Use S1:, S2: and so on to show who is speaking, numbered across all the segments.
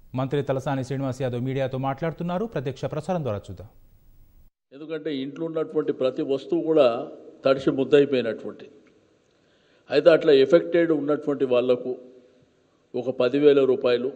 S1: మంత్రి తలసాని శ్రీనివాస్ యాదవ్ మీడియాతో మాట్లాడుతున్నారు ప్రత్యక్ష ప్రసారం ద్వారా చూద్దాం
S2: ఎందుకంటే ఇంట్లో ఉన్నటువంటి ప్రతి వస్తువు కూడా తడిసి ముద్దయిపోయినటువంటి అయితే అట్లా ఎఫెక్టెడ్ ఉన్నటువంటి వాళ్లకు ఒక పదివేల రూపాయలు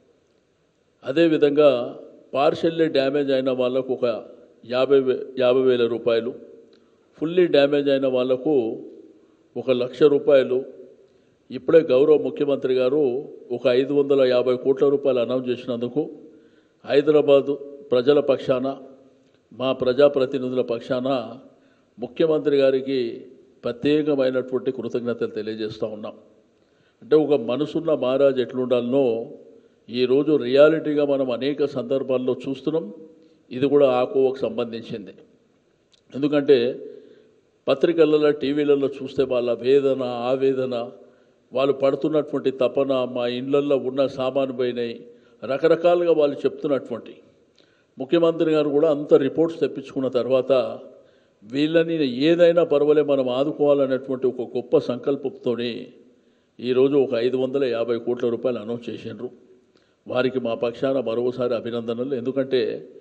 S2: అదేవిధంగా పార్షల్లీ డ్యామేజ్ అయిన వాళ్ళకు ఒక యాభై వే యాభై వేల రూపాయలు ఫుల్లీ డ్యామేజ్ అయిన వాళ్లకు ఒక లక్ష రూపాయలు ఇప్పుడే గౌరవ ముఖ్యమంత్రి గారు ఒక ఐదు వందల యాభై కోట్ల రూపాయలు అనౌన్స్ చేసినందుకు హైదరాబాదు ప్రజల పక్షాన మా ప్రజాప్రతినిధుల పక్షాన ముఖ్యమంత్రి గారికి ప్రత్యేకమైనటువంటి కృతజ్ఞతలు తెలియజేస్తూ ఉన్నాం అంటే ఒక మనసున్న మహారాజ్ ఎట్లుండాలనో ఈరోజు రియాలిటీగా మనం అనేక సందర్భాల్లో చూస్తున్నాం ఇది కూడా ఆ కోవకు సంబంధించింది ఎందుకంటే పత్రికలలో టీవీలలో చూస్తే వాళ్ళ వేదన ఆవేదన వాళ్ళు పడుతున్నటువంటి తపన మా ఇళ్ళల్లో ఉన్న సామాను పోయినాయి రకరకాలుగా వాళ్ళు చెప్తున్నటువంటి ముఖ్యమంత్రి గారు కూడా అంత రిపోర్ట్స్ తెప్పించుకున్న తర్వాత వీళ్ళని ఏదైనా పర్వాలే మనం ఆదుకోవాలనేటువంటి ఒక గొప్ప సంకల్పంతోనే ఈరోజు ఒక ఐదు వందల యాభై కోట్ల రూపాయలు అనౌన్స్ చేసిండ్రు వారికి మా పక్షాన మరోసారి అభినందనలు ఎందుకంటే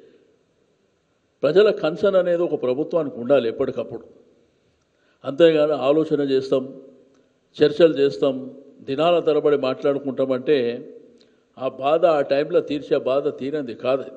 S2: ప్రజల కన్సర్న్ అనేది ఒక ప్రభుత్వానికి ఉండాలి ఎప్పటికప్పుడు అంతేగాని ఆలోచన చేస్తాం చర్చలు చేస్తాం దినాల తరబడి మాట్లాడుకుంటామంటే ఆ బాధ ఆ టైంలో తీర్చే బాధ తీరంది కాదు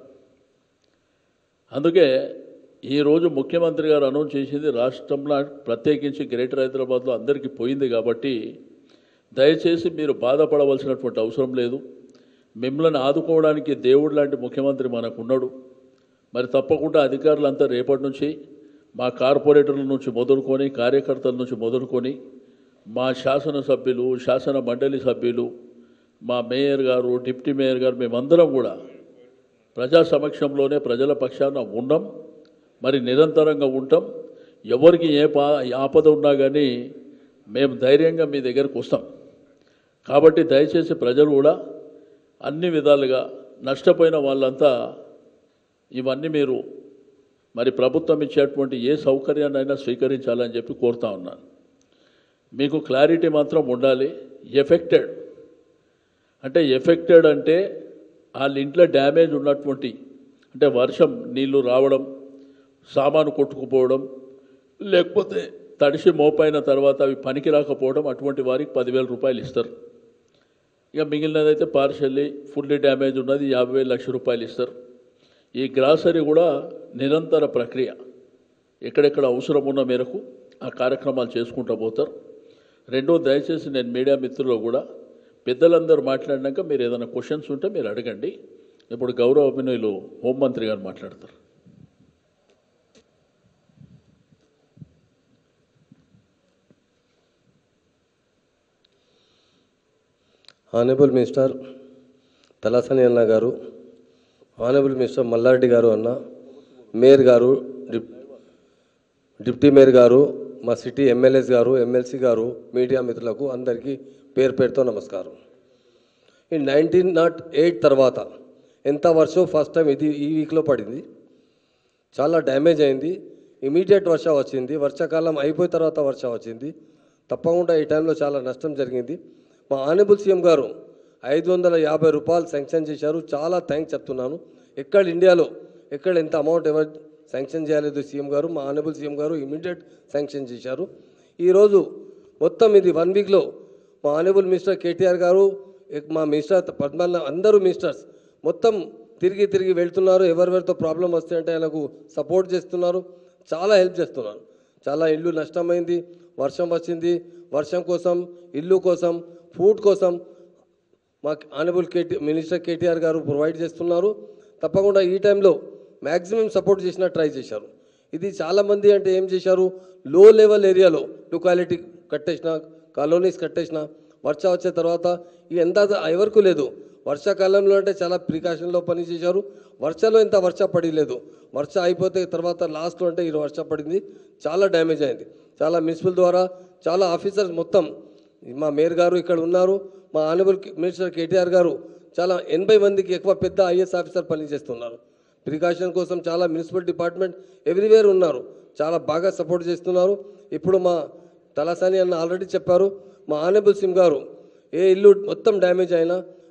S2: అందుకే ఈరోజు ముఖ్యమంత్రి గారు అనౌన్స్ చేసింది రాష్ట్రంలో ప్రత్యేకించి గ్రేటర్ హైదరాబాద్లో అందరికీ పోయింది కాబట్టి దయచేసి మీరు బాధపడవలసినటువంటి అవసరం లేదు మిమ్మల్ని ఆదుకోవడానికి దేవుడు లాంటి ముఖ్యమంత్రి మనకున్నాడు మరి తప్పకుండా అధికారులంతా రేపటి నుంచి మా కార్పొరేటర్ల నుంచి మొదలుకొని కార్యకర్తల నుంచి మొదలుకొని మా శాసనసభ్యులు శాసన మండలి సభ్యులు మా మేయర్ గారు డిప్యూటీ మేయర్ గారు మేమందరం కూడా ప్రజా సమక్షంలోనే ప్రజల పక్షాన ఉన్నాం మరి నిరంతరంగా ఉంటాం ఎవరికి ఏ పా ఆపద ఉన్నా కానీ మేము ధైర్యంగా మీ దగ్గరకు వస్తాం కాబట్టి దయచేసి ప్రజలు కూడా అన్ని విధాలుగా నష్టపోయిన వాళ్ళంతా ఇవన్నీ మీరు మరి ప్రభుత్వం ఇచ్చేటువంటి ఏ సౌకర్యాన్నైనా స్వీకరించాలని చెప్పి కోరుతా ఉన్నాను మీకు క్లారిటీ మాత్రం ఉండాలి ఎఫెక్టెడ్ అంటే ఎఫెక్టెడ్ అంటే వాళ్ళ ఇంట్లో డ్యామేజ్ ఉన్నటువంటి అంటే వర్షం నీళ్లు రావడం సామాను కొట్టుకుపోవడం లేకపోతే తడిసి మోపైన తర్వాత అవి పనికి రాకపోవడం అటువంటి వారికి పదివేల రూపాయలు ఇస్తారు ఇక మిగిలినదైతే పార్షల్లీ ఫుల్లీ డ్యామేజ్ ఉన్నది యాభై వేలు లక్ష రూపాయలు ఇస్తారు ఈ గ్రాసరీ కూడా నిరంతర ప్రక్రియ ఎక్కడెక్కడ అవసరం ఉన్న మేరకు ఆ కార్యక్రమాలు చేసుకుంటూ పోతారు రెండో దయచేసి నేను మీడియా మిత్రులు కూడా పెద్దలందరూ మాట్లాడినాక మీరు ఏదైనా క్వశ్చన్స్ ఉంటే మీరు అడగండి ఇప్పుడు గౌరవ అభినయులు హోంమంత్రి గారు మాట్లాడతారు
S3: ఆనరబుల్ మినిస్టర్ తలసాని అన్న గారు ఆనరబుల్ మినిస్టర్ మల్లారెడ్డి గారు అన్న మేయర్ గారు డిప్ డిప్యూటీ మేయర్ గారు మా సిటీ ఎమ్మెల్యేస్ గారు ఎమ్మెల్సీ గారు మీడియా మిత్రులకు అందరికీ పేరు పేరుతో నమస్కారం ఈ నైన్టీన్ నాట్ ఎయిట్ తర్వాత ఎంత వర్షం ఫస్ట్ టైం ఇది ఈ వీక్లో పడింది చాలా డ్యామేజ్ అయింది ఇమీడియట్ వర్షం వచ్చింది వర్షాకాలం అయిపోయిన తర్వాత వర్షం వచ్చింది తప్పకుండా ఈ టైంలో చాలా నష్టం జరిగింది మా ఆనబుల్ సీఎం గారు ఐదు వందల యాభై రూపాయలు శాంక్షన్ చేశారు చాలా థ్యాంక్స్ చెప్తున్నాను ఎక్కడ ఇండియాలో ఎక్కడ ఎంత అమౌంట్ ఎవరు శాంక్షన్ చేయలేదు సీఎం గారు మా ఆనబుల్ సీఎం గారు ఇమీడియట్ శాంక్షన్ చేశారు ఈరోజు మొత్తం ఇది వన్ వీక్లో మా ఆనబుల్ మినిస్టర్ కేటీఆర్ గారు ఎక్- మా మినిస్టర్ పద్మాల అందరూ మినిస్టర్స్ మొత్తం తిరిగి తిరిగి వెళ్తున్నారు ఎవరెవరితో ప్రాబ్లం వస్తే అంటే ఆయనకు సపోర్ట్ చేస్తున్నారు చాలా హెల్ప్ చేస్తున్నారు చాలా ఇల్లు నష్టమైంది వర్షం వచ్చింది వర్షం కోసం ఇల్లు కోసం ఫుడ్ కోసం మా ఆనబుల్ కేటీ మినిస్టర్ కేటీఆర్ గారు ప్రొవైడ్ చేస్తున్నారు తప్పకుండా ఈ టైంలో మ్యాక్సిమం సపోర్ట్ చేసిన ట్రై చేశారు ఇది చాలామంది అంటే ఏం చేశారు లో లెవెల్ ఏరియాలో లొకాలిటీ కట్టేసిన కాలనీస్ కట్టేసిన వర్ష వచ్చే తర్వాత ఈ ఎంత ఎవరికి లేదు వర్షాకాలంలో అంటే చాలా ప్రికాషన్లో పని చేశారు వర్షాలో ఇంత వర్ష పడలేదు వర్ష అయిపోతే తర్వాత లాస్ట్లో అంటే ఈ వర్ష పడింది చాలా డ్యామేజ్ అయింది చాలా మున్సిపల్ ద్వారా చాలా ఆఫీసర్స్ మొత్తం మా మేయర్ గారు ఇక్కడ ఉన్నారు మా ఆనబుల్ మినిస్టర్ కేటీఆర్ గారు చాలా ఎనభై మందికి ఎక్కువ పెద్ద ఐఏఎస్ ఆఫీసర్ పనిచేస్తున్నారు ప్రికాషన్ కోసం చాలా మున్సిపల్ డిపార్ట్మెంట్ ఎవ్రీవేర్ ఉన్నారు చాలా బాగా సపోర్ట్ చేస్తున్నారు ఇప్పుడు మా తలసాని అన్న ఆల్రెడీ చెప్పారు మా ఆనబుల్ సిమ్ గారు ఏ ఇల్లు మొత్తం డ్యామేజ్ అయినా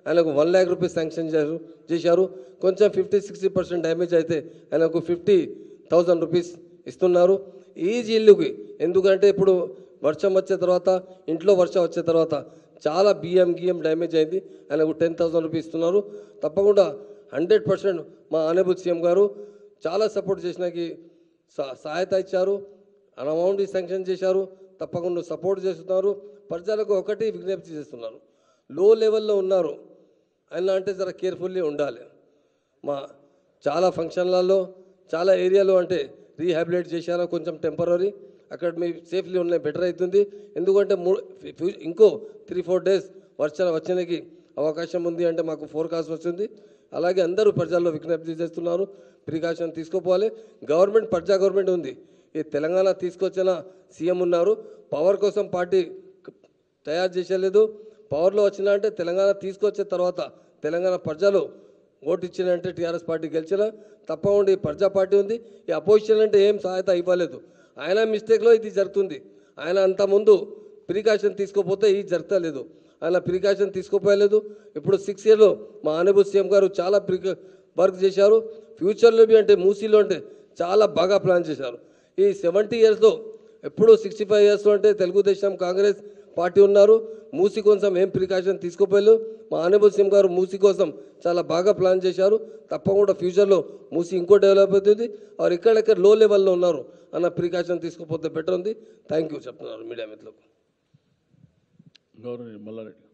S3: ఆయనకు వన్ ల్యాక్ రూపీస్ శాంక్షన్ చేశారు చేశారు కొంచెం ఫిఫ్టీ సిక్స్టీ పర్సెంట్ డ్యామేజ్ అయితే ఆయనకు ఫిఫ్టీ థౌజండ్ రూపీస్ ఇస్తున్నారు ఈజీ ఇల్లుకి ఎందుకంటే ఇప్పుడు వర్షం వచ్చే తర్వాత ఇంట్లో వర్షం వచ్చే తర్వాత చాలా బియ్యం గియ్యం డ్యామేజ్ అయింది ఆయనకు టెన్ థౌసండ్ రూపీస్ ఇస్తున్నారు తప్పకుండా హండ్రెడ్ పర్సెంట్ మా ఆనబుల్ సీఎం గారు చాలా సపోర్ట్ చేసినాకి సహ- సహాయత ఇచ్చారు అమౌంట్ శాంక్షన్ చేశారు తప్పకుండా సపోర్ట్ చేస్తున్నారు ప్రజలకు ఒకటి విజ్ఞప్తి చేస్తున్నారు లో లెవెల్లో ఉన్నారు ఆయన అంటే జర కేర్ఫుల్లీ ఉండాలి మా చాలా ఫంక్షన్లలో చాలా ఏరియాలో అంటే రీహాబిలేట్ చేశారు కొంచెం టెంపరీ అక్కడ మీ సేఫ్లీ ఉన్నాయి బెటర్ అవుతుంది ఎందుకంటే మూ ఫ్యూ- ఇంకో త్రీ ఫోర్ డేస్ వర్షాలు వచ్చడానికి అవకాశం ఉంది అంటే మాకు ఫోర్కాస్ట్ వచ్చింది అలాగే అందరూ ప్రజల్లో విజ్ఞప్తి చేస్తున్నారు ప్రికాషన్ తీసుకోపోవాలి గవర్నమెంట్ ప్రజా గవర్నమెంట్ ఉంది ఈ తెలంగాణ తీసుకొచ్చిన సీఎం ఉన్నారు పవర్ కోసం పార్టీ తయారు చేసేలేదు పవర్లో వచ్చిన అంటే తెలంగాణ తీసుకొచ్చిన తర్వాత తెలంగాణ ప్రజలు ఓటు ఇచ్చినంటే టీఆర్ఎస్ పార్టీ గెలిచిన తప్పకుండా ఈ ప్రజా పార్టీ ఉంది ఈ అపోజిషన్ అంటే ఏం సహాయత ఇవ్వలేదు ఆయన మిస్టేక్లో ఇది జరుగుతుంది ఆయన అంత ముందు ప్రికాషన్ తీసుకోపోతే ఇది జరగలేదు ఆయన ప్రికాషన్ తీసుకోపోయలేదు ఇప్పుడు సిక్స్ ఇయర్లో మా ఆనబుల్ సీఎం గారు చాలా ప్రికా వర్క్ చేశారు ఫ్యూచర్లో బి అంటే మూసీలో అంటే చాలా బాగా ప్లాన్ చేశారు ఈ సెవెంటీ ఇయర్స్లో ఎప్పుడు సిక్స్టీ ఫైవ్ ఇయర్స్లో అంటే తెలుగుదేశం కాంగ్రెస్ పార్టీ ఉన్నారు మూసి కోసం ఏం ప్రికాషన్ తీసుకోపోయారు మా ఆనబుల్ సీఎం గారు మూసి కోసం చాలా బాగా ప్లాన్ చేశారు తప్పకుండా ఫ్యూచర్లో మూసి ఇంకో డెవలప్ అవుతుంది వారు ఇక్కడెక్కడ లో లెవెల్లో ఉన్నారు అన్న ప్రికాషన్ తీసుకోపోతే బెటర్ ఉంది థ్యాంక్ యూ చెప్తున్నారు మీడియా మిత్రులకు
S2: గౌరవ మల్లారెడ్డి